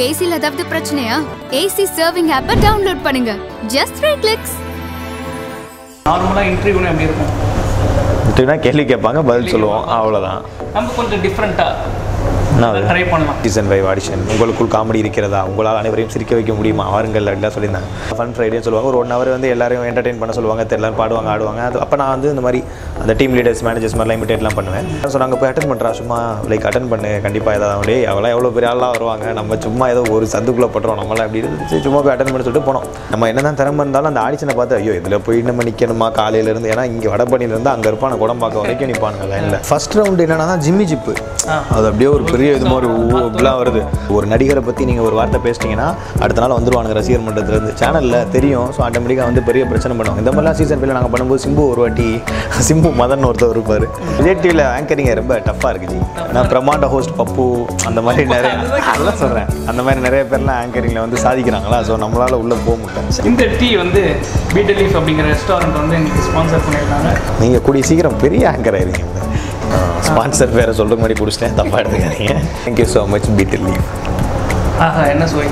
ஏசில ஏதாவது பிரச்சனையா AC serving ஆப்பை டவுன்லோட் பண்ணுங்க ஜஸ்ட் த்ரீ கிளிக்ஸ் நார்மலாக இன்டர்வியூனா எப்படி இருக்கும் இப்படின்னா கேள்வி கேட்பாங்க பதில் சொல்லுவோம் அவ்வளோதான் நம்ம கொஞ்சம் டிஃப்ரெண்ட்டாக நான் ட்ரை பண்ணலாம் சீசன் ஃபைவ் ஆடிஷன் உங்களுக்குள் காமெடி இருக்கிறதா உங்களால் அனைவரையும் சிரிக்க வைக்க முடியுமா வாருங்கள் அப்படிலாம் சொல்லியிருந்தாங்க ஃபன் ஃப்ரைடேன்னு சொல்லுவாங்க ஒரு ஒன் ஹவர் வந்து எல்லாரையும் என்டர்டெயின் பண்ண சொல்லுவாங்க எல்லாரும் பாடுவாங்க ஆடுவாங்க அது அப்போ நான் வந்து இந்த மாதிரி அந்த டீம் லீடர்ஸ் மேனேஜர்ஸ் மாதிரிலாம் இமிட்டேட்லாம் பண்ணுவேன் ஸோ நாங்கள் போய் அட்டன் பண்ணுறா சும்மா லைக் அட்டன் பண்ணு கண்டிப்பாக ஏதாவது டே அவளாம் எவ்வளோ பெரிய ஆளாக வருவாங்க நம்ம சும்மா ஏதோ ஒரு சந்துக்குள்ளே பட்டுறோம் நம்மளாம் அப்படி இருந்துச்சு சும்மா போய் அட்டன் பண்ண சொல்லிட்டு போனோம் நம்ம என்ன தான் திறமை இருந்தாலும் அந்த ஆடிஷனை பார்த்து ஐயோ இதில் போய் நம்ம நிற்கணுமா காலையிலேருந்து ஏன்னா இங்கே வடபணியிலேருந்து அங்கே இருப்பான குடம்பாக்கம் வரைக்கும் நிற்பானுங்க லைனில் ஃபர்ஸ்ட் ரவுண்டு என்னன்னா தான் ஜிம்மி ஜிப்பு அது அப்படியே ஒரு பெரிய இது மாதிரி ஊ இப்படிலாம் வருது ஒரு நடிகரை பற்றி நீங்கள் ஒரு வார்த்தை பேசிட்டீங்கன்னா அடுத்த நாள் வந்துருவானுங்க ரசிகர் மன்றத்துலேருந்து சேனலில் தெரியும் ஸோ ஆட்டோமேட்டிக்காக வந்து பெரிய பிரச்சனை பண்ணுவாங்க இந்த மாதிரிலாம் சீசன் ஃபைவ்ல நாங்கள் பண்ணும்போது சிம்பு ஒரு வாட்டி சிம்பு மதன் ஒருத்தர் இருப்பார் விஜய் டிவியில் ஆங்கரிங் ரொம்ப டஃப்பாக இருக்குது ஜி நான் பிரம்மாண்ட ஹோஸ்ட் பப்பு அந்த மாதிரி நிறைய அதெல்லாம் சொல்கிறேன் அந்த மாதிரி நிறைய பேர்லாம் ஆங்கரிங்கில் வந்து சாதிக்கிறாங்களா ஸோ நம்மளால் உள்ளே போக முடியல இந்த டீ வந்து பீட்டர் லீஃப் அப்படிங்கிற ரெஸ்டாரண்ட் வந்து எனக்கு ஸ்பான்சர் பண்ணியிருக்காங்க நீங்கள் கூடிய சீக்கிரம் பெரிய ஆங்கர் ஆயிருங்க ஸ்பான்சர் வேறு சொல்கிற மாதிரி பிடிச்சிட்டேன் தப்பாக எடுத்துக்காதீங்க thank you so much betel leaf ஆஹா என்ன சுவை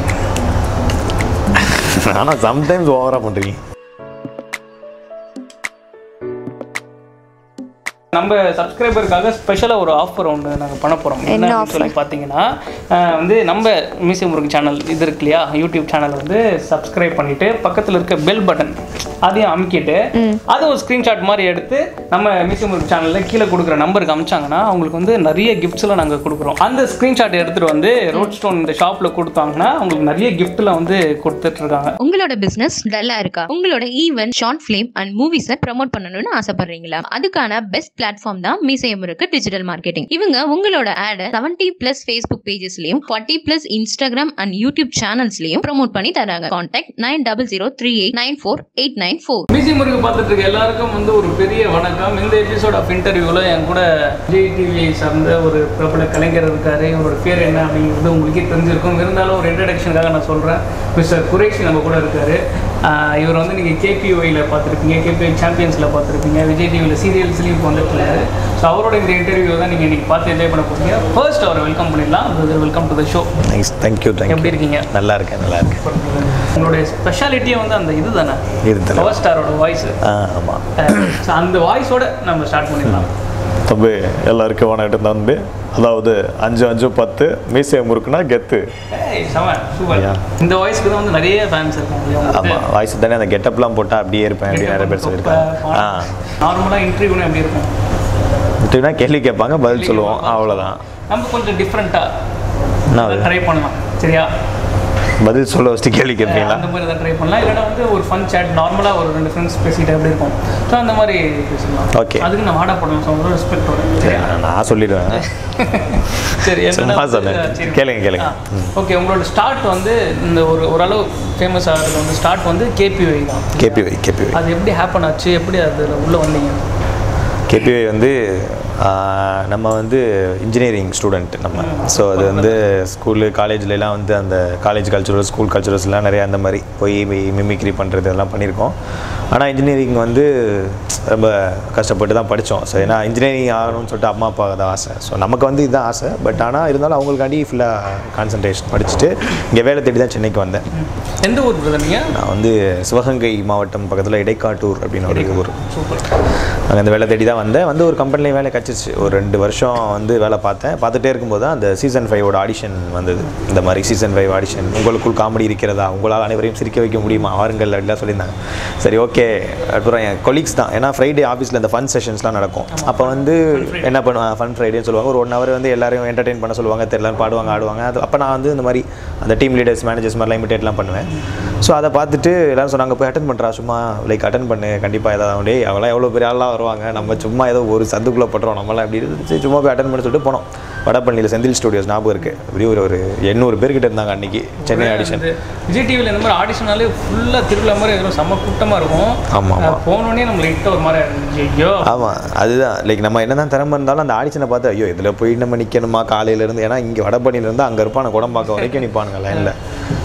ஆனால் சம்டைம்ஸ் ஓவராக பண்ணுறீங்க நம்ம சப்ஸ்கிரைபருக்காக ஸ்பெஷலாக ஒரு ஆஃபர் ஒன்று நாங்கள் பண்ண போகிறோம் என்ன அப்படின்னு சொல்லி பார்த்தீங்கன்னா அஹ், வந்து நம்ம மியூசியம் முருகன் சேனல் இது இருக்கு இல்லையா யூடியூப் சேனல் வந்து சப்ஸ்கிரைப் பண்ணிட்டு பக்கத்தில் இருக்க பெல் பட்டன் அதையும் அமுக்கிட்டு அது ஒரு ஸ்க்ரீன்ஷாட் மாதிரி எடுத்து நம்ம மியூசியம் முருகன் சேனலில் கீழே கொடுக்குற நம்பருக்கு அமிச்சாங்கன்னா அவங்களுக்கு வந்து நிறைய கிஃப்ட்ஸ்லாம் நாங்கள் கொடுக்குறோம் அந்த ஸ்க்ரீன்ஷாட் எடுத்துகிட்டு வந்து ரோட் ஸ்டோன் இந்த ஷாப்பில் கொடுத்தாங்கன்னா அவங்களுக்கு நிறைய கிஃப்ட்லாம் வந்து கொடுத்துட்ருக்காங்க உங்களோட பிசினஸ் டல்லா இருக்கா உங்களோட ஈவென்ட் ஷார்ட் ஃபிலிம் அண்ட் மூவிஸை ப்ரமோட் பண்ணணும்னு ஆசைப்படுறீங்களா அதுக்கான பெஸ்ட் பிளாட்ஃபார்ம் தான் மீசையம் இருக்கு டிஜிட்டல் மார்க்கெட்டிங் இவங்க உங்களோட ஆடை செவன்டி பிளஸ் ஃபேஸ்புக் பேஜஸ்லயும் forty plus Instagram and YouTube சேனல்ஸ்லயும் ப்ரோமோட் பண்ணி தராங்க contact nine double zero three eight nine four eight nine four museum முருகு பார்த்துட்டு இருக்க எல்லாருக்கும் வந்து ஒரு பெரிய வணக்கம் இந்த எபிசோட் ஆஃப் இன்டர்வியூவில் என் கூட விஜய் டிவியை சார்ந்த ஒரு பிரபல கலைஞர் இருக்காரு இவரோட பேர் என்ன அப்படிங்கிறது உங்களுக்கே தெரிஞ்சிருக்கும் இருந்தாலும் ஒரு இன்ட்ரடக்ஷனுக்காக நான் சொல்கிறேன் மிஸ்டர் குரேஷி நம்ம கூட இருக்காரு ஆஹ் இவர் வந்து நீங்கள் கேபிஒயில் பார்த்துருப்பீங்க கேபிஒய் சாம்பியன்ஸில் பார்த்துருப்பீங்க விஜய் டிவியில் சீரியல்ஸ்லையும் இப்போ வந்துட்டுருக்காரு ஸோ அவரோட இந்த இன்டர்வியூ தான் நீங்கள் இன்னைக்கு பார்த்து என்ஜாய் பண்ண போறீங்க ஃபர்ஸ்ட் அவரை வெல்கம் பண்ணிடலாம் welcome to the show nice thank you எப்படி தேங்க்யூ இருக்கீங்க நல்லா இருக்கேன் நல்லா இருக்கேன் உங்களுடைய ஸ்பெஷாலிட்டியே வந்து அந்த இது தானே இது தலை பவர் ஸ்டாரோட வாய்ஸ் ஆ ஆமாம் So, அந்த வாய்ஸோட நம்ம ஸ்டார்ட் பண்ணிடலாம் தம்பி எல்லாருக்கும் வணக்கம் தம்பி அதாவது அஞ்சு அஞ்சு பத்து மீசை முறுக்குனா கெத்து ஏய், செம, super. Yeah. இந்த வாய்ஸ்க்கு தான் வந்து நிறைய ஃபேன்ஸ் இருக்காங்க இல்லையா உங்களுக்கு? ஆமாம் வாய்ஸ் தானே அந்த கெட்டப்லாம் போட்டால் அப்படியே இருப்பேன் அப்படி நிறைய பேர் சொல்லியிருக்காங்க ஆ நார்மலா இன்டர்வியூனா எப்படி இருக்கும் இப்படின்னா கேள்வி கேட்பாங்க பதில் சொல்லுவோம் அவ்வளோதான் நம்ம கொஞ்சம் டிஃப்ரெண்டா என்ன அது? ட்ரை பண்ணலாம் சரியா பதில் சொல்ல வச்சுட்டு கேள்வி கேட்பீங்களா அந்த மாதிரி தான் ட்ரை பண்ணலாம் இல்லைன்னா வந்து ஒரு ஃபன் chat நார்மலா ஒரு ரெண்டு ஃப்ரெண்ட்ஸ் பேசிட்டு எப்படி இருக்கும் ஸோ அந்த மாதிரி பேசலாம் Okay. அதுக்கு நான் வாடா பண்ணலாம் ஸோ உங்களோட ரெஸ்பெக்டோட சரியா நான் சொல்லிடுவேன் சரி சும்மா சொன்னேன். கேளுங்க, கேளுங்க. ஓகே உங்களோட ஸ்டார்ட் வந்து இந்த ஒரு ஓரளவு ஃபேமஸ் ஆகிறது வந்து ஸ்டார்ட் வந்து கேபிஒய் தான் கேபிஒய் கேபிஒய் அது எப்படி ஹேப்பன் ஆச்சு எப்படி அதில் உள்ள வந்தீங்க கேபிஒய் வந்து ஆ, நம்ம வந்து இன்ஜினியரிங் ஸ்டூடெண்ட் நம்ம ஸோ அது வந்து ஸ்கூலு காலேஜ்லலாம் வந்து அந்த காலேஜ் கல்ச்சுரல் ஸ்கூல் கல்ச்சுரல்ஸ்லாம் நிறைய அந்த மாதிரி போய் மிமிக்ரி பண்ணுறது எல்லாம் பண்ணியிருக்கோம் ஆனால் இன்ஜினியரிங் வந்து ரொம்ப கஷ்டப்பட்டு தான் படித்தோம் ஸோ ஏன்னா இன்ஜினியரிங் ஆகணும்னு சொல்லிட்டு அம்மா அப்பா தான் ஆசை ஸோ நமக்கு வந்து இதுதான் ஆசை பட் ஆனால் இருந்தாலும் அவங்களுக்காண்டி ஃபுல்லாக கான்சன்ட்ரேஷன் படிச்சுட்டு இங்கே வேலை தேடி தான் சென்னைக்கு வந்தேன் எந்த ஊர் பிரதர் நீங்கள் நான் வந்து சிவகங்கை மாவட்டம் பக்கத்தில் இடைக்காட்டூர் அப்படின்னு ஒரு ஊர் சூப்பர் அங்கே அந்த வேலை தேடி தான் வந்தேன் வந்து ஒரு கம்பெனியில் வேலை கிடச்சிச்சு ஒரு ரெண்டு வருஷம் வந்து வேலை பார்த்தேன் பார்த்துட்டே இருக்கும்போது தான் அந்த சீசன் ஃபைவோட ஆடிஷன் வந்தது இந்த மாதிரி சீசன் ஃபைவ் ஆடிஷன் உங்களுக்குள் காமெடி இருக்கிறதா உங்களால் அனைவரையும் சிரிக்க வைக்க முடியுமா வாருங்கள் அப்படிலாம் சொல்லியிருந்தாங்க சரி ஓகே அப்புறம் என் கொலீக்ஸ் தான் ஏன்னா ஃப்ரைடே ஆஃபீஸில் இந்த ஃபன் செஷன்ஸ்லாம் நடக்கும் அப்போ வந்து என்ன பண்ணுவாங்க ஃபன் ஃப்ரைடேன்னு சொல்லுவாங்க ஒரு ஒன் ஹவர் வந்து எல்லாரையும் என்டர்டெயின் பண்ண சொல்லுவாங்க தெரியலாம் பாடுவாங்க ஆடுவாங்க அது அப்போ நான் வந்து இந்த மாதிரி அந்த டீம் லீடர்ஸ் மேனேஜர்ஸ் மாதிரிலாம் இமிட்டேட்லாம் பண்ணுவேன் ஸோ அதை பார்த்துட்டு எல்லாரும் சொன்னாங்க போய் அட்டன் பண்ணுறா சும்மா லைக் அட்டன் பண்ணு கண்டிப்பாக ஏதாவது டே அவளாம் எவ்வளோ பெரிய ஆளாக வருவாங்க நம்ம சும்மா ஏதோ ஒரு சந்துக்குள்ளே பட்டுறோம் நம்மளாம் அப்படி இருந்துச்சு சும்மா போய் அட்டன் பண்ண சொல்லிட்டு போனோம் வடபழனியில் செந்தில் ஸ்டுடியோஸ் ஞாபகம் இருக்குது இப்படி ஒரு ஒரு எண்ணூறு பேர்கிட்ட இருந்தாங்க அன்றைக்கி சென்னை ஆடிஷன் வந்து விஜய் டிவியில் இந்த மாதிரி ஆடிஷனாலே ஃபுல்லாக திருவிழா மாதிரி எதுவும் செம்ம கூட்டமாக இருக்கும் ஆமா, ஆமா. அஹ் போனோடனே நம்ம லைட்டாக ஒரு மாதிரி இருந்துச்சு ஐயோ ஆமாம் அதுதான் லைக் நம்ம என்ன தான் திறமை இருந்தாலும் அந்த ஆடிஷனை பார்த்து ஐயோ இதில் போய் நம்ம நிற்கணுமா காலையிலேருந்து ஏன்னா இங்கே வடபழனியிலேருந்து அங்கே இருப்பான குடம்பாக்கம் வரைக்கும் நிற்பானுங்க லைனில்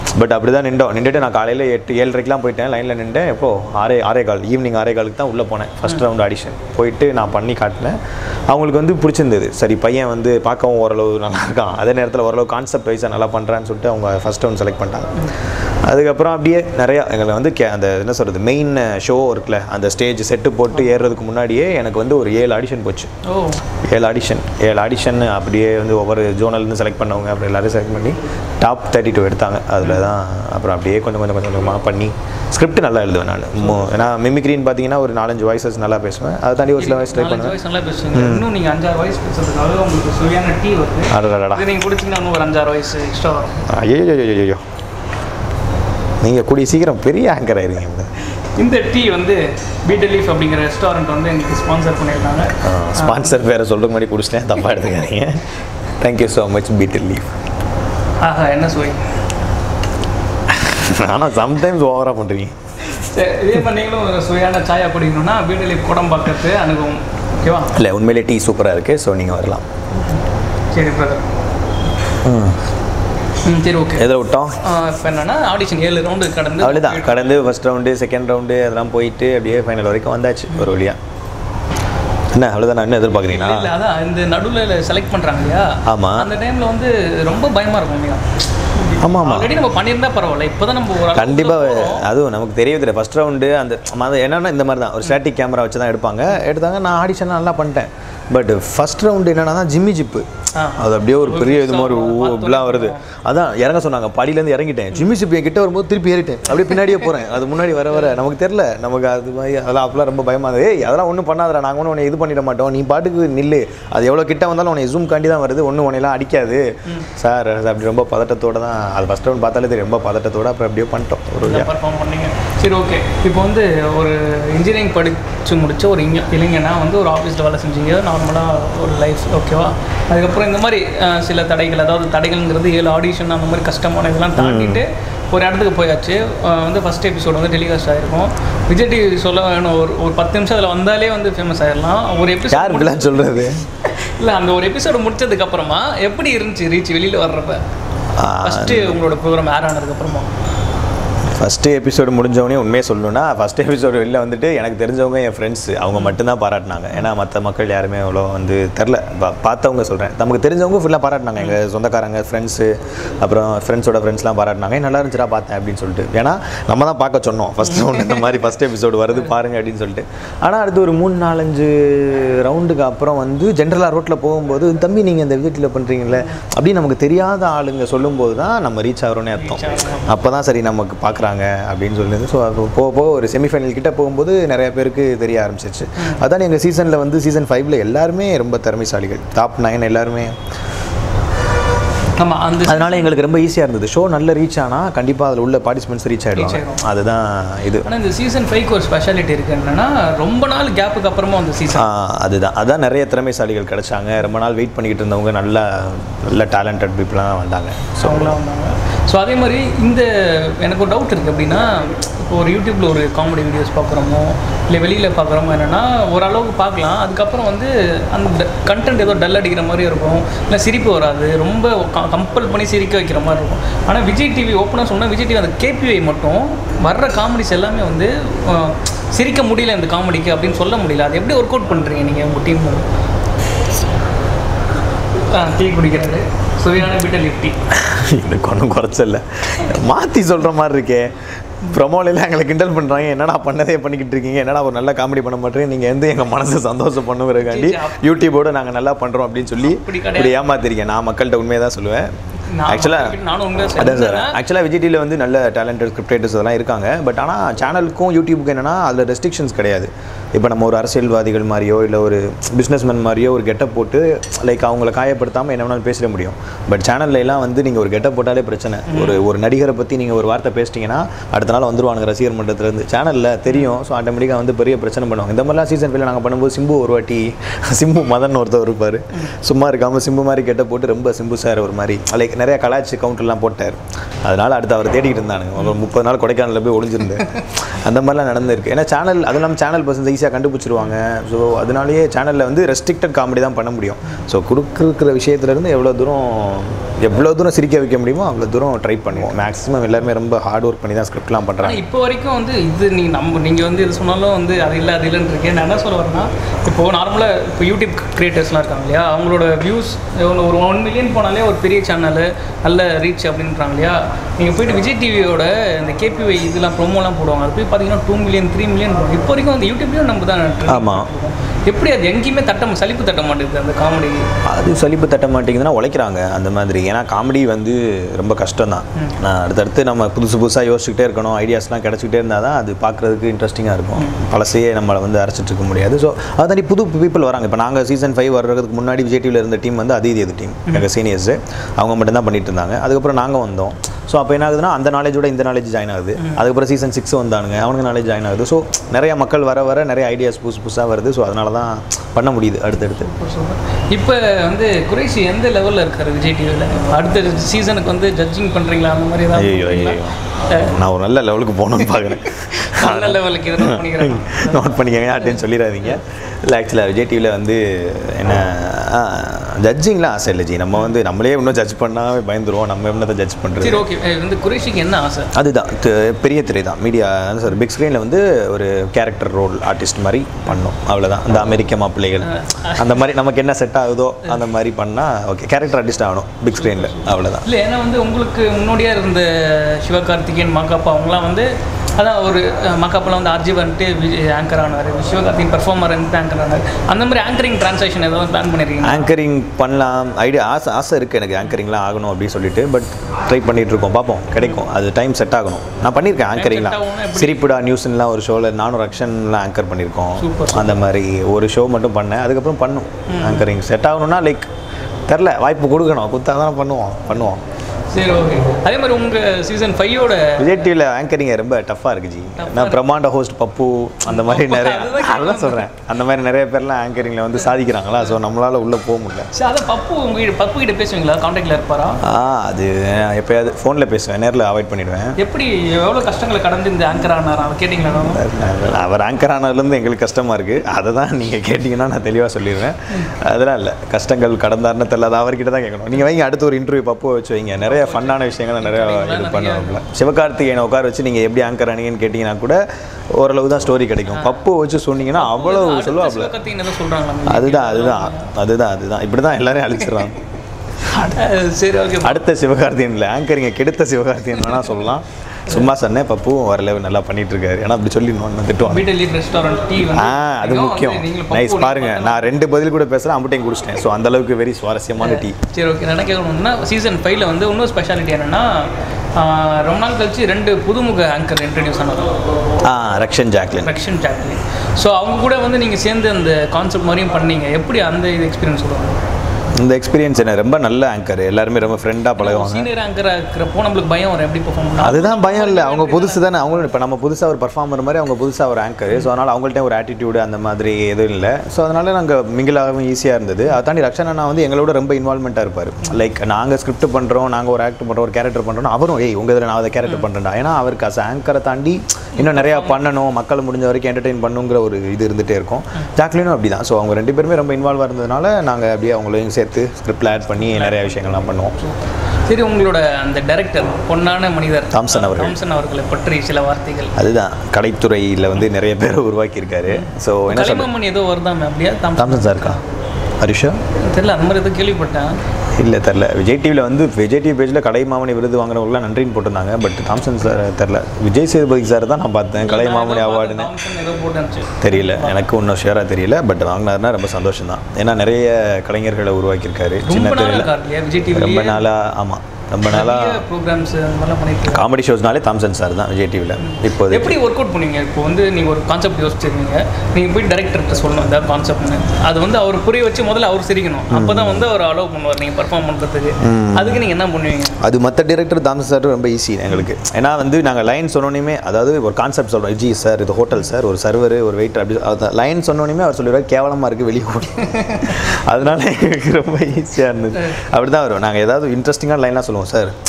பட் அப்படி தான் நின்றோம் நின்றுட்டு நான் காலையில் எட்டு ஏழரைக்கெலாம் போயிட்டேன் லைனில் நின்றேன் எப்போ ஆறே ஆறே கால் ஈவினிங் ஆறே காலுக்கு தான் உள்ளே போனேன் ஃபஸ்ட் ரவுண்ட் ஆடிஷன் போயிட்டு நான் பண்ணி காட்டினேன் அவங்களுக்கு வந்து பிடிச்சிருந்தது சரி பையன் வந்து பார்க்கவும் ஓரளவு நல்லா இருக்கான் அதே நேரத்தில் ஓரளவு கான்செப்ட் வைஸாக நல்லா பண்ணுறான்னு சொல்லிட்டு அவங்க ஃபஸ்ட் ரவுண்ட் செலக்ட் பண்ணிட்டாங்க அதுக்கப்புறம் அப்படியே நிறையா எங்களை வந்து கே அந்த என்ன சொல்கிறது மெயின் ஷோ இருக்குல்ல அந்த ஸ்டேஜ் செட்டு போட்டு ஏறுறதுக்கு முன்னாடியே எனக்கு வந்து ஒரு ஏழு ஆடிஷன் போச்சு ஓ ஏழு ஆடிஷன் ஏழு ஆடிஷன் அப்படியே வந்து ஒவ்வொரு ஜோனல்லேருந்து செலக்ட் பண்ணவங்க அப்புறம் எல்லாரும் செலக்ட் பண்ணி டாப் தேர்ட்டி டூ எடுத்தாங்க அதில் தான் அப்புறம் அப்படியே கொஞ்சம் கொஞ்சம் கொஞ்சம் கொஞ்சமாக பண்ணி ஸ்கிரிப்ட் நல்லா எழுதுவேன் நான் மோ- ஏன்னா மிமிக்ரின்னு பார்த்தீங்கன்னா ஒரு நாலஞ்சு வாய்ஸஸ் நல்லா பேசுவேன் அதை தாண்டி ஒரு சில வாய்ஸ் ட்ரை நாலஞ்சு பண்ணுவேன் வயசு நல்லா பேசுவீங்க இன்னும் நீங்கள் அஞ்சாறு வயசு பேசுறதுக்காக உங்களுக்கு சுவையான டீ வருது அடடடா இது நீங்கள் குடிச்சிங்கன்னா இன்னும் ஒரு அஞ்சாறு வயசு எக்ஸ்ட்ரா வரும் ஐயோ ஐயோ நீங்கள் கூடிய சீக்கிரம் பெரிய ஆங்கர் ஆயிருங்க இந்த டீ வந்து பீட்டர் லீஃப் அப்படிங்கிற ரெஸ்டாரண்ட் வந்து எங்களுக்கு ஸ்பான்சர் பண்ணியிருக்காங்க ஸ்பான்சர் பேரை சொல்கிற மாதிரி குடிச்சிட்டேன் தப்பாக எடுத்துக்காதீங்க thank you so much betel leaf ஆஹா என்ன சுவை ஆனால் சம்டைம்ஸ் ஓவராக பண்ணுறீங்க சரி இதே மாதிரி நீங்களும் ஒரு சுவையான சாயா குடிக்கணும்னா பீட்டர் லீஃப் குடம்பாக்கத்து அணுகும் ஓகேவா இல்லை உண்மையிலே டீ சூப்பராக இருக்குது ஸோ நீங்கள் வரலாம் சரி பிரதர் ம் சரி ஓகே எதில் விட்டோம் இப்போ என்னன்னா ஆடிஷன் ஏழு ரவுண்டு கடந்து அவ்வளோதான் கடந்து ஃபர்ஸ்ட் ரவுண்டு செகண்ட் ரவுண்டு அதெல்லாம் போயிட்டு அப்படியே ஃபைனல் வரைக்கும் வந்தாச்சு ஒரு வழியா என்ன அவ்வளோதான் என்ன எதிர்பார்க்குறீங்களா இல்ல அதான் இந்த நடுவில் செலக்ட் பண்றாங்க இல்லையா ஆமா. அந்த டைம்ல வந்து ரொம்ப பயமா இருக்கும் இல்லையா ஆமாம் ஆமாம் ஆல்ரெடி நம்ம பண்ணியிருந்தா பரவாயில்ல இப்போதான் நம்ம ஒரு அளவுக்கு கண்டிப்பாக போறோம். அதுவும் நமக்கு தெரியவே ஃபர்ஸ்ட் ரவுண்டு அந்த அது என்னன்னா இந்த மாதிரி தான் ஒரு ஸ்டாட்டிக் கேமரா வச்சு தான் எடுப்பாங்க எடுத்தாங்க நான் ஆடிஷன்லாம் நல்லா பண்ணிட்டேன் பட் ஃபர்ஸ்ட் ரவுண்டு என்னன்னா ஜிம்மி ஜிப்பு ஆ. அது அப்படியே ஒரு பெரிய இது மாதிரி புதுசா ஊ இப்படிலாம் வருது அதான் இறங்க சொன்னாங்க படியிலேருந்து இறங்கிட்டேன் ஜிம்மி ஜிப்பு என் கிட்ட வரும்போது திருப்பி ஏறிட்டேன் அப்படியே பின்னாடியே போகிறேன் அது முன்னாடி வர வர நமக்கு தெரில நமக்கு அது மாதிரி அதெல்லாம் அப்பெல்லாம் ரொம்ப பயமாக இருந்தது ஏய் அதெல்லாம் ஒன்றும் பண்ணாதடா நாங்கள் ஒன்றும் உன்னை இது பண்ணிட மாட்டோம் நீ பாட்டுக்கு நில்லு அது எவ்வளோ கிட்ட வந்தாலும் உன்னை ஜூம் காண்டி தான் வருது ஒன்றும் உன்னையெல்லாம் அடிக்காது சார் அது அப்படி ரொம்ப பதட்டத்தோட தான் அது ஃபஸ்ட் ரவுண்ட் பார்த்தாலே தெரியும் ரொம்ப பதட்டத்தோட அப்புறம் அப்படியே பண்ணிட்டோம் ஒரு வழியா. பர்ஃபார்ம் பண்ணீங்க சரி ஓகே இப்போ வந்து ஒரு இன்ஜினியரிங் படித்து முடிச்ச ஒரு இங்க இளைஞனா வந்து ஒரு ஆஃபீஸில் வேலை செஞ்சீங்க நார்மலாக ஒரு லைஃப் ஓகேவா அதுக்கப்புறம் இந்த மாதிரி அஹ், சில தடைகள் அதாவது தடைகள்ங்கிறது ஏழு ஆடிஷன் அந்த மாதிரி கஷ்டமான இதெல்லாம் தாண்டிட்டு ஒரு இடத்துக்கு போயாச்சு அஹ், வந்து ஃபஸ்ட் எபிசோட் வந்து டெலிகாஸ்ட் ஆகிருக்கும் விஜய் டிவி சொல்ல வேணும் ஒரு ஒரு பத்து நிமிஷம் அதில் வந்தாலே வந்து ஃபேமஸ் ஆயிடலாம் ஒரு யார் எபிசோட் இப்படிலாம் சொல்கிறது இல்லை அந்த ஒரு எபிசோடு முடிச்சதுக்கு அப்புறமா எப்படி இருந்துச்சு ரீச் வெளியில் வர்றப்ப ஃபஸ்ட்டு உங்களோட ப்ரோக்ராம் ஏர் ஆனதுக்கப்புறமா ஃபஸ்ட்டு எபிசோடு முடிஞ்சவொடனே உண்மையை சொல்லணும்னா ஃபஸ்ட் எபிசோடு வெளில வந்துட்டு எனக்கு தெரிஞ்சவங்க என் ஃப்ரெண்ட்ஸ் அவங்க மட்டும்தான் பாராட்டினாங்க ஏன்னா மற்ற மக்கள் யாருமே அவ்வளோ வந்து தெரில பார்த்தவங்க சொல்கிறேன் நமக்கு தெரிஞ்சவங்க ஃபுல்லாக பாராட்டினாங்க எங்கள் சொந்தக்காரங்க ஃப்ரெண்ட்ஸு அப்புறம் ஃப்ரெண்ட்ஸோட ஃப்ரெண்ட்ஸ்லாம் பாராட்டினாங்க "ஏய், நல்லா இருந்துச்சுடா பார்த்தேன் அப்படின்னு சொல்லிட்டு ஏன்னா நம்ம தான் பார்க்க சொன்னோம் ஃபஸ்ட் ரவுண்ட் இந்த மாதிரி ஃபஸ்ட் எபிசோடு வருது பாருங்க அப்படின்னு சொல்லிட்டு ஆனால் அடுத்து ஒரு மூணு நாலஞ்சு ரவுண்டுக்கு அப்புறம் வந்து ஜென்ரலாக ரோட்டில் போகும்போது தம்பி நீங்கள் இந்த விஜயத்தில் பண்ணுறீங்களே அப்படின்னு நமக்கு தெரியாத ஆளுங்க சொல்லும்போது தான் நம்ம ரீச் ஆகிறோன்னே அர்த்தம் அப்போ தான் சரி நமக்கு பார்க்குறாங்க அப்படின்னு சொல்லிருந்து ஸோ அது போக போக ஒரு செமிஃபைனல் கிட்ட போகும்போது நிறைய பேருக்கு தெரிய ஆரம்பிச்சிருச்சு அதான் எங்கள் சீசனில் வந்து சீசன் ஃபைவ்ல எல்லாருமே ரொம்ப திறமைசாலிகள் டாப் நைன் எல்லாருமே ஆமாம் அந்த அதனால எங்களுக்கு ரொம்ப ஈஸியாக இருந்தது ஷோ நல்ல ரீச் ஆனால் கண்டிப்பாக அதில் உள்ள பார்ட்டிசிபென்ட்ஸ் ரீச் ஆகிடுவாங்க ஆயிடும். அதுதான் இது ஆனால் இந்த சீசன் ஃபைவ்க்கு ஒரு ஸ்பெஷாலிட்டி இருக்கு என்னன்னா ரொம்ப நாள் கேப்புக்கு அப்புறமா அந்த ஆ, சீசன் அதுதான் அதான் நிறைய திறமைசாலிகள் கிடைச்சாங்க ரொம்ப நாள் வெயிட் பண்ணிக்கிட்டு இருந்தவங்க நல்ல நல்ல டேலண்டட் பீப்புளாக வந்தாங்க ஸோ அவங்களாம் வந்தாங்க ஸோ அதே மாதிரி இந்த எனக்கு ஒரு டவுட் இருக்குது அப்படின்னா இப்போ ஒரு யூடியூப்பில் ஒரு காமெடி வீடியோஸ் பார்க்குறோமோ இல்லை வெளியில் பார்க்குறோமோ என்னென்னா ஓரளவுக்கு பார்க்கலாம் அதுக்கப்புறம் வந்து அந்த கண்டென்ட் ஏதோ டல் அடிக்கிற மாதிரி இருக்கும் இல்லை சிரிப்பு வராது ரொம்ப கம்பல் பண்ணி சிரிக்க வைக்கிற மாதிரி இருக்கும் ஆனால் விஜய் டிவி ஓப்பனாக சொன்னால் விஜய் டிவி அந்த கேபிஐ மட்டும் வர்ற காமெடிஸ் எல்லாமே வந்து அஹ், சிரிக்க முடியல இந்த காமெடிக்கு அப்படின்னு சொல்ல முடியல அது எப்படி ஒர்க் அவுட் பண்ணுறீங்க நீங்கள் உங்கள் டீம் டீ குடிக்கிறாரு சுவையான பிட்டல் லிஃப்டி எனக்கு ஒன்றும் குறைச்சல மாற்றி சொல்கிற மாதிரி இருக்கே ப்ரொமோலாம் எங்களை கிண்டல் பண்ணுறாங்க என்னடா பண்ணதே பண்ணிக்கிட்டு இருக்கீங்க என்னடா ஒரு நல்ல காமெடி பண்ண மாட்டேங்க நீங்கள் வந்து எங்கள் மனசை சந்தோஷம் பண்ணுங்கிறதுக்காண்டி சரி, அப்ப- யூடியூபோட நாங்கள் நல்லா பண்ணுறோம் அப்படின்னு சொல்லி அப்படி கிடையாது. இப்படி ஏமாத்திருக்கேன் நான் மக்கள்கிட்ட உண்மையை தான் சொல்லுவேன் நான் ஆக்சுவலாக நானும் உண்மையாக அதான் சார் சொல்றேன். ஆக்சுவலாக விஜய் டிவியில் வந்து நல்ல டேலண்டட் ஸ்கிரிப்டேட்டர்ஸ் அதெல்லாம் இருக்காங்க பட் ஆனால் சேனலுக்கும் யூடியூபுக்கும் என்னன்னா அதில் ரெஸ்ட்ரிக்ஷன்ஸ் கிடையாது இப்போ நம்ம ஒரு அரசியல்வாதிகள் மாதிரியோ இல்லை ஒரு பிஸ்னஸ்மேன் மாதிரியோ ஒரு கெட்டப் போட்டு லைக் அவங்கள காயப்படுத்தாமல் என்ன வேணாலும் பேசிட முடியும் பட் சேனல்ல எல்லாம் வந்து நீங்கள் ஒரு கெட்டப் போட்டாலே பிரச்சனை ஒரு ஒரு நடிகரை பற்றி நீங்கள் ஒரு வார்த்தை பேசிட்டீங்கன்னா அடுத்த நாள் வந்துருவானுங்க ரசிகர் மன்றத்துலேருந்து சேனலில் தெரியும் ஸோ ஆட்டோமேட்டிக்காக வந்து பெரிய பிரச்சனை பண்ணுவாங்க இந்த மாதிரிலாம் சீசன் ஃபைவ்ல நாங்கள் பண்ணும்போது சிம்பு ஒரு வாட்டி சிம்பு மதன் ஒருத்தர் இருப்பார் சும்மா இருக்காமல் சிம்பு மாதிரி கெட்ட போட்டு ரொம்ப சிம்பு சார் ஒரு மாதிரி லைக் நிறைய கலாச்சி கவுண்டர்லாம் போட்டார் அதனால அடுத்து அவர் தேடிட்டு இருந்தானுங்க ஒரு முப்பது நாள் கொடைக்கானலில் போய் ஒளிஞ்சிருந்தேன் அந்த மாதிரிலாம் நடந்திருக்கு ஏன்னா சேனல் அதுவும் இல்லாமல் சேனல் பர்சன்ஸ் ஈஸியாக கண்டுபிடிச்சிருவாங்க ஸோ அதனாலேயே சேனலில் வந்து ரெஸ்ட்ரிக்டட் காமெடி தான் பண்ண முடியும் ஸோ கொடுக்குற விஷயத்துலேருந்து எவ்வளோ தூரம் எவ்வளோ தூரம் சிரிக்க வைக்க முடியுமோ அவ்வளோ தூரம் ட்ரை பண்ணுவோம் மேக்ஸிமம் எல்லாருமே ரொம்ப ஹார்ட் ஒர்க் பண்ணி தான் ஸ்கிரிப்ட்லாம் ஆனால் பண்ணுறாங்க இப்போ வரைக்கும் வந்து இது நீ நம்ம நீங்கள் வந்து இது சொன்னாலும் வந்து அது இல்லை அது இல்லைன்னு இருக்கேன் நான் என்ன சொல்ல வரேன்னா இப்போ நார்மலாக இப்போ யூடியூப் கிரியேட்டர்ஸ்லாம் இருக்காங்க இல்லையா அவங்களோட வியூஸ் எவ்வளோ ஒரு ஒன் மில்லியன் போனாலே ஒரு பெரிய சேனல் நல்ல ரீச் அப்படின்றாங்க இல்லையா நீங்கள் போயிட்டு விஜய் டிவியோட இந்த கேபிஒய் இதெல்லாம் ப்ரோமோலாம் போடுவாங்க அது போய் பார்த்தீங்கன்னா டூ மில்லியன் த்ரீ மில்லியன் போடும் இப்போ வரைக்கும் அந்த யூடியூப்லேயும் நம்ம தான் trending ஆமாம். பண்ணிட்டு இருக்கோம். எப்படி அது எங்கேயுமே தட்ட சலிப்பு தட்ட மாட்டேங்குது அந்த காமெடி அது சலிப்பு தட்ட மாட்டேங்குதுன்னா உழைக்கிறாங்க அந்த மாதிரி ஏன்னா காமெடி வந்து ரொம்ப கஷ்டம் தான் நான் அடுத்தடுத்து நம்ம புதுசு புதுசாக யோசிச்சுக்கிட்டே இருக்கணும் ஐடியாஸ்லாம் கிடச்சிக்கிட்டே இருந்தால் தான் அது பார்க்குறதுக்கு இன்ட்ரெஸ்டிங்காக இருக்கும் பழசையே நம்மளை வந்து அரைச்சிட்டு இருக்க முடியாது ஸோ அது புது பீப்புள் வராங்க இப்போ நாங்கள் சீசன் ஃபைவ் வர்றதுக்கு முன்னாடி விஜய் டிவியில் இருந்த டீம் வந்து அதீதி அது டீம் எங்கள் சீனியர்ஸு அவங்க மட்டும்தான் பண்ணிட்டு இருந்தாங்க அதுக்கப்புறம் நாங்கள் வந்தோம் ஸோ அப்போ என்ன ஆகுதுன்னா அந்த நாலேஜோட இந்த நாலேஜ் ஜாயின் ஆகுது அதுக்கப்புறம் சீசன் சிக்ஸ் வந்தானுங்க அவனுக்கு நாலேஜ் ஜாயின் ஆகுது ஸோ நிறைய மக்கள் வர வர நிறைய ஐடியாஸ் புதுசு புதுசாக வருது ஸோ அதனால தான் பண்ண முடியுது அடுத்தடுத்து இப்போ வந்து குறைஷி எந்த லெவலில் இருக்காரு விஜய் டிவியில் அடுத்த சீசனுக்கு வந்து ஜட்ஜிங் பண்ணுறீங்களா அந்த மாதிரி ஏதாவது ஐயோ ஐயோ நான் ஒரு நல்ல லெவலுக்கு போகணும்னு பார்க்குறேன் நல்ல லெவலுக்கு எதுவும் பண்ணிக்கிறேன் நோட் பண்ணிக்கங்க யார்ட்டையும் சொல்லிடாதீங்க இல்லை ஆக்சுவலாக விஜய் டிவியில் வந்து என்ன ஜட்ஜிங்லாம் ஆசை இல்லை ஜி நம்ம வந்து நம்மளே இன்னும் ஜட்ஜ் பண்ணால் பயந்துருவோம் நம்ம என்னத்தை ஜட்ஜ் சரி பண்ணுறது ஓகே வந்து குறைஷிக்கு என்ன ஆசை அதுதான் த- பெரிய திரை தான் மீடியா சார் பிக் ஸ்க்ரீனில் வந்து ஒரு கேரக்டர் ரோல் ஆர்டிஸ்ட் மாதிரி பண்ணோம் அவ்வளோதான் இந்த அமெரிக்க மாப்பிள்ளைகள் அந்த மாதிரி நமக்கு என்ன செட் ஆகுதோ அந்த மாதிரி பண்ணால் ஓகே கேரக்டர் ஆர்டிஸ்ட் ஆகணும் பிக் ஸ்க்ரீனில் அவ்வளோதான் இல்லை ஏன்னா வந்து உங்களுக்கு முன்னோடியாக இருந்த சிவகார்த்திகேயன் மாக்காப்பா அவங்களாம் வந்து அதான் ஒரு மக்காப்பில் வந்து ஆர்ஜி வந்துட்டு ஆங்கர் ஆனார் சிவகார்த்திகேயன் பெர்ஃபார்மர் வந்து ஆங்கர் ஆனார் அந்த மாதிரி ஆங்கரிங் ட்ரான்சாக்ஷன் ஏதாவது பிளான் பண்ணியிருக்கீங்க ஆங்கரிங் பண்ணலாம் ஐடியா ஆசை ஆசை இருக்குது எனக்கு ஆங்கரிங்லாம் ஆகணும் அப்படின்னு சொல்லிட்டு பட் ட்ரை பண்ணிட்டு இருக்கோம் பார்ப்போம் கிடைக்கும் அது டைம் செட் ஆகணும் நான் பண்ணியிருக்கேன் ஆங்கரிங்லாம் set ஆகணும்னா எப்படி? சிரிப்புடா நியூஸ்லாம் ஒரு ஷோவில் நானும் ரக்ஷன்லாம் ஆங்கர் பண்ணியிருக்கோம் அந்த மாதிரி ஒரு ஷோ மட்டும் பண்ணேன் அதுக்கப்புறம் பண்ணும் ஆங்கரிங் செட் ஆகணும்னா லைக் தெரில வாய்ப்பு கொடுக்கணும் கொடுத்தா தானே பண்ணுவோம் பண்ணுவோம் சரி ஓகே அதே மாதிரி உங்கள் சீசன் ஃபைவோட விஜய் டிவியில் ஆங்கரிங் ரொம்ப டஃப்பாக இருக்குது ஜி நான் பிரம்மாண்ட ஹோஸ்ட் பப்பு அந்த மாதிரி நிறைய அதுதான் அதெல்லாம் சொல்கிறேன் அந்த மாதிரி நிறைய பேர்லாம் ஆங்கரிங்கில் வந்து சாதிக்கிறாங்களா ஸோ நம்மளால் உள்ளே போக முடியல சரி அதான் பப்பு உங்கள் பப்பு கிட்ட பேசுவீங்களா காண்டாக்டில் இருப்பாரா ஆ அது எப்போயாவது ஃபோனில் பேசுவேன் நேரில் அவாய்ட் பண்ணிடுவேன் எப்படி எவ்வளோ கஷ்டங்களை கடந்து இந்த ஆங்கர் ஆனாரா அதை கேட்டிங்களா அவர் ஆங்கர் ஆனதுலேருந்து எங்களுக்கு கஷ்டமாக இருக்குது அதை தான் நீங்கள் கேட்டிங்கன்னா நான் தெளிவாக சொல்லிடுவேன் அதெல்லாம் இல்லை கஷ்டங்கள் கடந்தாருன்னு தெரியல அது அவர்கிட்ட தான் கேட்கணும் நீங்கள் வைங்க அடுத்த ஒரு இன்டர்வியூ பப்பு வச்சு வைங்க நிறைய ஃபன்னான விஷயங்கள் நிறைய இது பண்ணுவாங்கல்ல சிவகார்த்திகேயனை உட்கார வச்சு நீங்கள் எப்படி ஆங்கர் ஆனீங்கன்னு கேட்டிங்கன்னா கூட ஓரளவு தான் ஸ்டோரி கிடைக்கும் பப்பு வச்சு சொன்னீங்கன்னா அவ்வளோ சொல்லுவாப்புல சிவகார்த்திகேயன் ஏதோ சொல்கிறாங்களா அதுதான் அதுதான் அதுதான் அதுதான் இப்படி தான் எல்லாரையும் அழிச்சிடுறாங்க சரி ஓகே அடுத்த சிவகார்த்தியன் இல்லை ஆங்கரிங்க கெடுத்த சிவகார்த்தியன் வேணால் சொல்லலாம் சும்மா சொன்னேன் பப்பு வரல நல்லா பண்ணிட்டு இருக்காரு ஏன்னா அப்படி சொல்லி திட்டுவாங்க வீட்டில் லீட் ரெஸ்டாரண்ட் டீ வந்து ஆ அது முக்கியம் நைஸ் பாருங்க நான் ரெண்டு பதில் கூட பேசுகிறேன் அம்பட்டையும் குடிச்சிட்டேன் ஸோ அந்த அளவுக்கு வெரி சுவாரஸ்யமான டீ சரி ஓகே நான் என்ன கேட்கணும்னா சீசன் ஃபைவ்ல வந்து இன்னொரு ஸ்பெஷாலிட்டி என்னன்னா ஆஹ், ரொம்ப நாள் கழிச்சு ரெண்டு புதுமுக ஆங்கர் இன்ட்ரடியூஸ் ஆனாங்க ஆ Rakshan Jacqueline Rakshan Jacqueline so அவங்க கூட வந்து நீங்கள் சேர்ந்து அந்த கான்செப்ட் மாதிரியும் பண்ணீங்க எப்படி அந்த இது எக்ஸ்பீரியன்ஸ் சொல்லுவாங்க இந்த எக்ஸ்பீரியன்ஸ் என்ன ரொம்ப நல்ல ஆங்கர் எல்லாருமே ரொம்ப ஃப்ரெண்டாக பழகுவாங்க சீனியர் ஆங்கராக இருக்கிறப்போ நம்மளுக்கு பயம் வரும் எப்படி பெர்ஃபார்ம் பண்ணலாம் அதுதான் பயம் இல்லை அவங்க புதுசு தானே அவங்களும் இப்போ நம்ம புதுசாக ஒரு பர்ஃபார்மர் மாதிரி அவங்க புதுசாக ஒரு ஆங்கர் ஸோ அதனால் அவங்கள்ட்ட ஒரு ஆட்டிடியூடு அந்த மாதிரி எதுவும் இல்லை ஸோ அதனால் நாங்கள் மிங்கிலாகவும் ஈஸியாக இருந்தது அதை தாண்டி ரக்ஷன் அண்ணா வந்து எங்களோட ரொம்ப இன்வால்மெண்ட்டாக இருப்பார் லைக் நாங்கள் ஸ்கிரிப்ட் பண்ணுறோம் நாங்கள் ஒரு ஆக்ட் பண்ணுறோம் ஒரு கேரக்டர் பண்ணுறோம் அவரும் ஏய் உங்கள் இதில் நான் அதை கேரக்டர் பண்ணுறேன்டா ஏன்னா அவருக்கு அஸ் ஆங்கரை தாண்டி இன்னும் நிறையா பண்ணணும் மக்கள் முடிஞ்ச வரைக்கும் என்டர்டெயின் பண்ணுங்கிற ஒரு இது இருந்துகிட்டே இருக்கும் ஜாக்லினும் அப்படி தான் ஸோ அவங்க ரெண்டு பேருமே ரொம்ப இன்வால்வாக இருந்ததுனால நாங்கள் அப்படியே அவங்களையும் சேர்த்து ஸ்கிரிப்டில் ஆட் பண்ணி நிறைய விஷயங்கள்லாம் பண்ணுவோம் சரி உங்களோட அந்த டைரக்டர் பொன்னான மனிதர் தாம்சன் அவர்கள். தாம்சன் அவர்களை பற்றி சில வார்த்தைகள் அதுதான் கலைத்துறையில் வந்து நிறைய பேர் உருவாக்கியிருக்காரு ஸோ என்ன சொல்றது கலைமாமன் ஏதோ வருதாமே அப்படியா தாம்சன் தாம்சன் சார் இருக்கா ஹரிஷா தெரியல அந்த மாதிரி ஏதோ கேள்விப்பட்டேன் இல்லை தெரில விஜய் டிவியில் வந்து விஜய் டிவி பேஜில் கலைமாமணி விருது வாங்குறவங்களாம் நன்றின்னு போட்டிருந்தாங்க பட் தாம்சன் சார் தெரில விஜய் சேதுபதி சார் தான் நான் பார்த்தேன் கலைமாமணி அவார்டுன்னு தாம்சன் ஏதோ போட்டு தெரியல எனக்கு இன்னும் ஷியராக தெரியல பட் வாங்கினாருன்னா ரொம்ப சந்தோஷம் தான் ஏன்னா நிறைய கலைஞர்களை உருவாக்கியிருக்காரு சின்ன ரொம்ப நாள் திரையில் இருக்கார் இல்லையா விஜய் ரொம்ப டிவிலேயே நாளாக ஆமாம் ரொம்ப நாளாக ப்ரோக்ராம்ஸ் அந்த மாதிரிலாம் பண்ணிட்டு இருக்காரு. காமெடி ஷோஸ்னாலே தாம்சன் சார் தான் விஜய் டிவியில் இப்போது எப்படி ஒர்க் அவுட் பண்ணுவீங்க இப்போ வந்து நீங்கள் ஒரு கான்செப்ட் யோசிச்சிருக்கீங்க நீங்கள் போய் டேரக்டர்கிட்ட சொல்லணும் இந்த கான்செப்ட்னு அது வந்து அவர் புரிய வச்சு முதல்ல அவர் சிரிக்கணும் அப்போ தான் வந்து அவர் அலோவ் பண்ணுவார் நீங்கள் பர்ஃபார்ம் பண்ணுறதுக்கு அதுக்கு நீங்கள் என்ன பண்ணுவீங்க அது மற்ற டேரக்டர் தாமஸ் சார் ரொம்ப ஈஸி எங்களுக்கு ஏன்னா வந்து நாங்கள் லைன் சொன்னோன்னே அதாவது ஒரு கான்செப்ட் சொல்கிறோம் ஜி சார் இது ஹோட்டல் சார் ஒரு சர்வர் ஒரு வெயிட்டர் அப்படி லைன் சொன்னோன்னே அவர் சொல்லிடுவார் கேவலமாக இருக்குது வெளியே ஓடி அதனால எங்களுக்கு ரொம்ப ஈஸியாக இருந்தது அப்படி தான் வரும் நாங்கள் ஏதாவது இன்ட்ரெஸ்டிங்கான லைன்லாம் சொல்லுவோம் சார்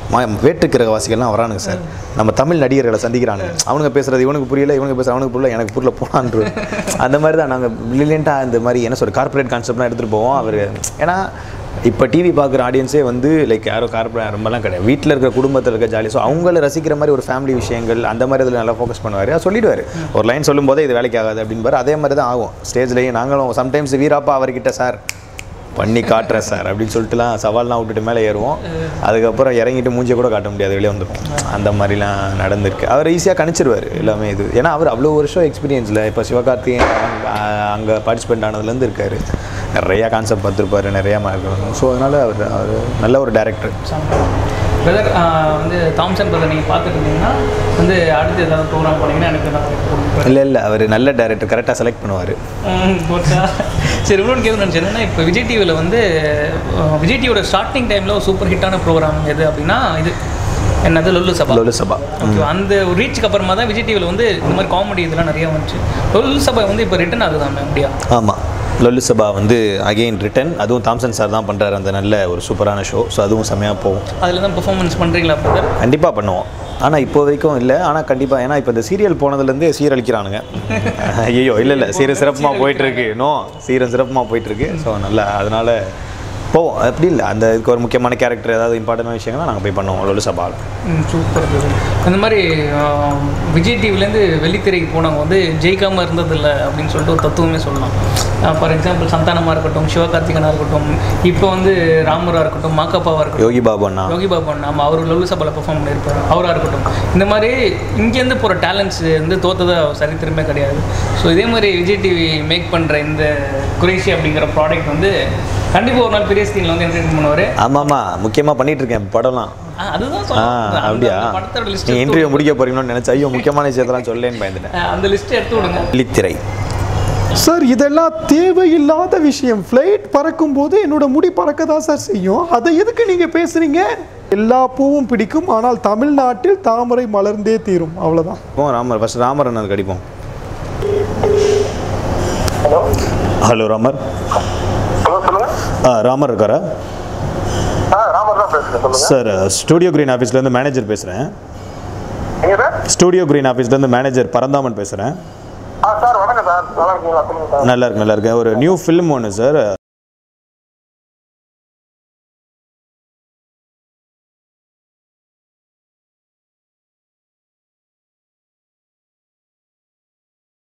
மா வேற்றுக்கிரகவாசிகள்லாம் வரானுங்க சார் நம்ம தமிழ் நடிகர்களை சந்திக்கிறானுங்க அவனுங்க பேசுறது இவனுக்கு புரியல இவனுக்கு பேசுறது அவனுக்கு புரியல எனக்கு புரியல போனான்று அந்த மாதிரி தான் நாங்கள் பிரில்லியண்ட்டாக இந்த மாதிரி என்ன சொல்ற கார்ப்பரேட் கான்செப்ட்லாம் எடுத்துகிட்டு போவோம் அவர் ஏன்னா இப்போ டிவி பார்க்குற ஆடியன்ஸே வந்து லைக் யாரோ கார்ப்பரேட் ரொம்பலாம் கிடையாது வீட்டில் இருக்கிற குடும்பத்தில் இருக்க ஜாலி ஸோ அவங்கள ரசிக்கிற மாதிரி ஒரு ஃபேமிலி விஷயங்கள் அந்த மாதிரி இதில் நல்லா ஃபோக்கஸ் பண்ணுவார் சொல்லிடுவார் ஒரு லைன் சொல்லும்போதே இது வேலைக்கு ஆகாது அப்படின்பாரு அதே மாதிரி தான் ஆகும் ஸ்டேஜ்லேயும் நாங்களும் சம்டைம்ஸ் வீராப்பா அவர்கிட்ட சார் பண்ணி காட்டுறேன் சார் அப்படின்னு சொல்லிட்டுலாம் சவால்லாம் விட்டுட்டு மேலே ஏறுவோம் அதுக்கப்புறம் இறங்கிட்டு மூஞ்சியை கூட காட்ட முடியாது வெளியே வந்துடும் அந்த மாதிரிலாம் நடந்திருக்கு அவர் ஈஸியாக கணிச்சிருவார் எல்லாமே இது ஏன்னா அவர் அவ்வளோ வருஷம் எக்ஸ்பீரியன்ஸில் இப்போ சிவகார்த்திகேயன் அங்கே பார்ட்டிசிபேட் ஆனதுலேருந்து இருக்கார் நிறையா கான்செப்ட் பார்த்துருப்பாரு நிறையா மார்க் ஸோ அதனால் அவர் அவர் நல்ல ஒரு டேரக்டர் பிரதர் வந்து தாம்சன் பிரதர் நீங்கள் பார்த்துட்டு இருந்தீங்கன்னா வந்து அடுத்து ஏதாவது ப்ரோக்ராம் போனீங்கன்னா எனக்கு நான் கொடுப்பேன் இல்லை இல்லை அவர் நல்ல டேரக்டர் கரெக்டாக செலக்ட் பண்ணுவார் ம், போச்சா சரி இன்னொன்று கேட்கணும்னு நினச்சேன் என்னன்னா இப்போ விஜய் டிவியில் வந்து அஹ், விஜய் டிவியோட ஸ்டார்டிங் டைமில் ஒரு சூப்பர் ஹிட்டான ப்ரோக்ராம் எது அப்படின்னா இது என்னது லொல்லு சபா லொல்லு சபா. ஓகே அந்த ஒரு ரீச்சுக்கு அப்புறமா தான் விஜய் டிவியில் வந்து இந்த மாதிரி காமெடி இதெல்லாம் நிறைய வந்துச்சு லொல்லு சபா வந்து இப்போ ரிட்டன் ஆகுதாமே அப்படியா ஆமாம் லொல்லு சபா வந்து அகெயின் ரிட்டன் அதுவும் தாம்சன் சார் தான் பண்ணுறாரு அந்த நல்ல ஒரு சூப்பரான ஷோ ஸோ அதுவும் செம்மையாக போகும் அதில் தான் பெர்ஃபார்மன்ஸ் பண்ணுறீங்களா பிரதர் கண்டிப்பாக பண்ணுவோம் ஆனால் இப்போ வரைக்கும் இல்லை ஆனால் கண்டிப்பாக ஏன்னா இப்போ இந்த சீரியல் போனதுலேருந்து சீரழிக்கிறானுங்க ஐயோ இல்லை இல்லை சீரியல் சிறப்புமாக போயிட்டுருக்கு நோ சீரியல் சிறப்புமாக போயிட்டுருக்கு ஸோ நல்லா அதனால் போவோம் அப்படி இல்லை அந்த இதுக்கு ஒரு முக்கியமான கேரக்டர் ஏதாவது இம்பார்ட்டன்ட் விஷயங்கள்லாம் நாங்கள் போய் பண்ணுவோம் லொல்லு சபாவில் சூப்பர் அந்த மாதிரி ஆஹ், விஜய் டிவிலேருந்து வெள்ளித்திரைக்கு போனவங்க வந்து ஜெயிக்காமல் இருந்ததில்லை அப்படின்னு சொல்லிட்டு ஒரு தத்துவமே சொல்லலாம் ஃபார் எக்ஸாம்பிள் சந்தானமாக இருக்கட்டும் சிவகார்த்திகனாக இருக்கட்டும் இப்போ வந்து ராமராக இருக்கட்டும் மாக்காப்பாவாக இருக்கட்டும் யோகி பாபு அண்ணா யோகி பாபு நம்ம அவர் லொல்லு சபாவில் பெர்ஃபார்ம் பண்ணியிருப்பார் அவராக இருக்கட்டும் இந்த மாதிரி இங்கேருந்து போகிற டேலண்ட்ஸ் வந்து தோத்ததா சரித்திரமே கிடையாது ஸோ இதே மாதிரி விஜய் டிவி மேக் பண்ணுற இந்த குரேஷி அப்படிங்கிற ப்ராடக்ட் வந்து கண்டிப்பாக ஒரு நாள் பெரிய ஸ்க்ரீனில் வந்து என்டர்டைன் பண்ணுவார் ஆமாம் ஆமாம் முக்கியமாக பண்ணிட்டு இருக்கேன் படம்லாம் அதுதான் ஆ சொல்றேன். அப்படியா அந்த படத்தோட லிஸ்ட் நீங்கள் இன்டர்வியூ முடிக்க போறீங்கன்னு நினச்சா ஐயோ முக்கியமான விஷயத்தெல்லாம் சொல்லேன்னு பயந்துட்டேன் அந்த லிஸ்ட் எடுத்து விடுங்க வெள்ளித்திரை சார் இதெல்லாம் தேவையில்லாத விஷயம் ஃப்ளைட் பறக்கும்போது என்னோட முடி பறக்க தான் சார் செய்யும் அதை எதுக்கு நீங்கள் பேசுறீங்க எல்லா பூவும் பிடிக்கும் ஆனால் தமிழ்நாட்டில் தாமரை மலர்ந்தே தீரும் அவ்வளோதான் இப்போ ராமர் ஃபர்ஸ்ட் ராமர் அண்ணனுக்கு அடிப்போம் ஹலோ ராமர் ஹலோ சொல்லுங்க ஆ ராமர் இருக்காரா ஆ ராமர் தான் பேசுறேன் சொல்லுங்க சார் ஸ்டூடியோ கிரீன் ஆஃபீஸ்லேருந்து மேனேஜர் பேசுகிறேன் எங்க சார் ஸ்டூடியோ கிரீன் ஆஃபீஸ்லேருந்து மேனேஜர் பரந்தாமன் பேசுகிறேன் ஆ சார் வணக்கம் சார் நல்லா இருக்கீங்களா சொல்லுங்க சார் நல்லா இருக்கு நல்லா இருக்கு ஒரு நியூ ஃபிலிம் ஒன்று சார்